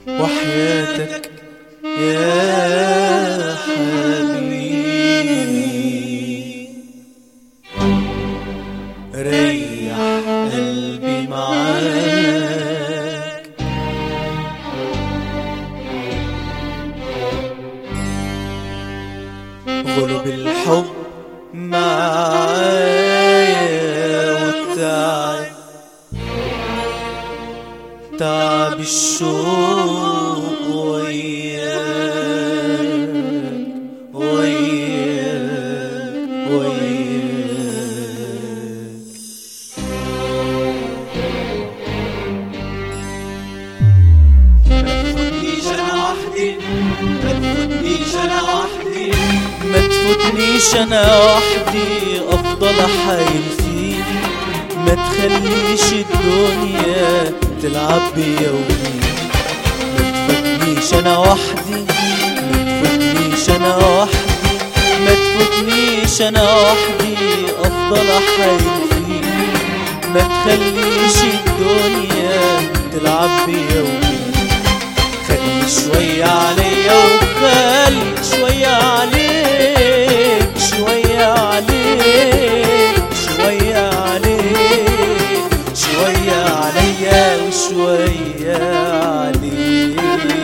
وحياتك يا حبيبي ريح قلبي معاك غلب الحب معايا والتعب تعب الشوق وياك وياك وياك تفوتنيش انا وحدي ما تفوتنيش انا وحدي ما تفوتنيش انا وحدي افضل احايل فيك ما تخليش الدنيا تلعب بيا وبيك ما تفوتنيش انا وحدي ما تفوتنيش انا وحدي ما تفوتنيش انا وحدي افضل احايل فيك ما تخليش الدنيا تلعب بيا وبيك خلي شوية عليا وخلي شوية عليك شوية عليك شوية عليك شوية عليا وشوية عليك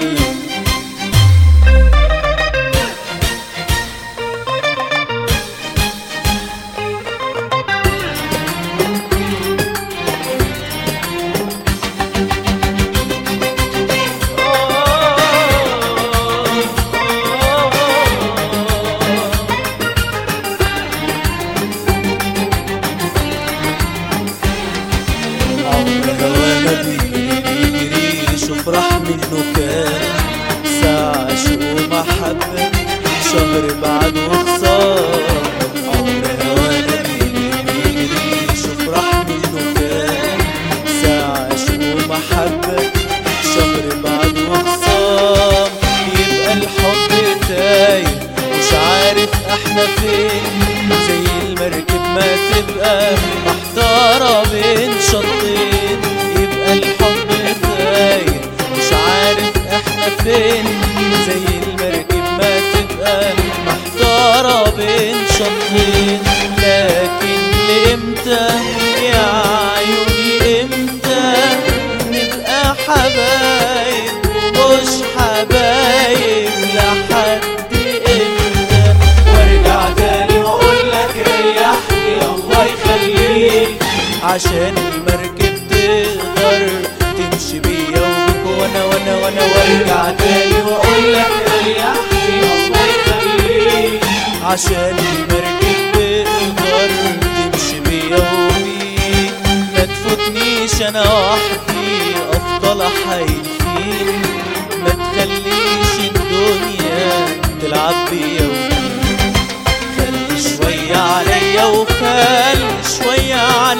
عمر هوانا بيجري بيجري شوف راح منه كام ساعة شوق ومحبة شهر بعد وخسارة عمر هوانا بيجري بيجري شوف راح منه كام ساعة شوق ومحبة شهر بعد وخسارة يبقى الحب تايه مش عارف احنا فين زي المركب ما تبقى محتارة بين شطين يبقى الحب تايه مش عارف احنا فين زي المركب ما تبقى محتارة بين شطين لكن لامتى يا عيوني امتى نبقى حبايب مش حبايب لحد امتى وارجع تاني واقول لك ريحني الله يخليك عشان المركب تقدر تمشي بيا وبيك وانا وانا وانا وارجع وارجع تاني واقول لك ريحني الله يخليك عشان المركب تقدر تمشي بيا وبيك ما تفوتنيش انا وحدي افضل احايل فيك ما تخليش الدنيا تلعب بيا وبيك خلي شوية عليا وخلي شوية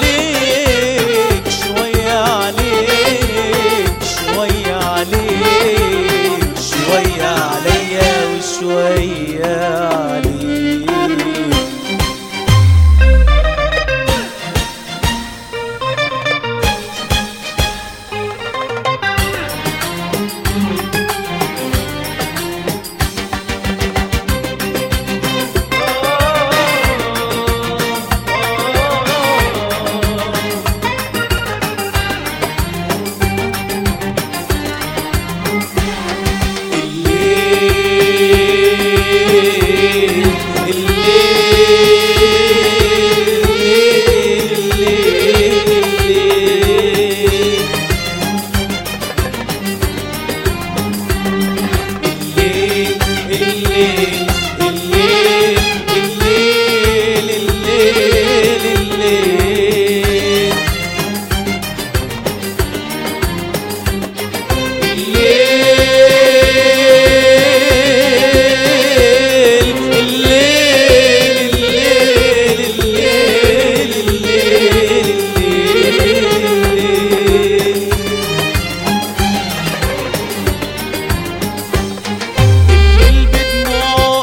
عليك شوية عليك شوية عليك شوية عليا وشوية عليك الليل الليل الليل الليل الليل الليل الليل الليل الليل الليل الليل الليل الليل الليل الليل الليل بدموع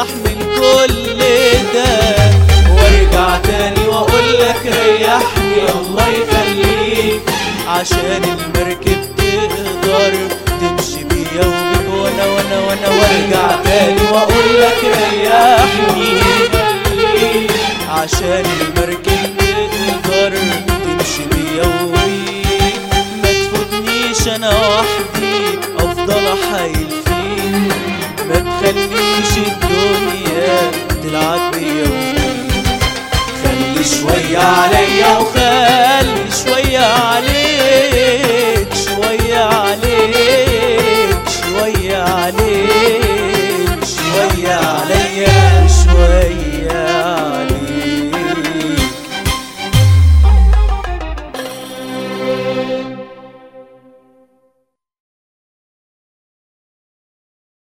استحمل كل ده وارجع تاني واقول لك ريحني الله يخليك عشان المركب تقدر تمشي بيا وبيك وانا وانا وانا وارجع تاني واقول لك ريحني عشان المركب تقدر تمشي بيا وبيك ما تفوتنيش انا وحدي افضل احايل فيك ما تخليش الدنيا تلعب بيا وبيك خلي شوية عليا وخلي شوية عليك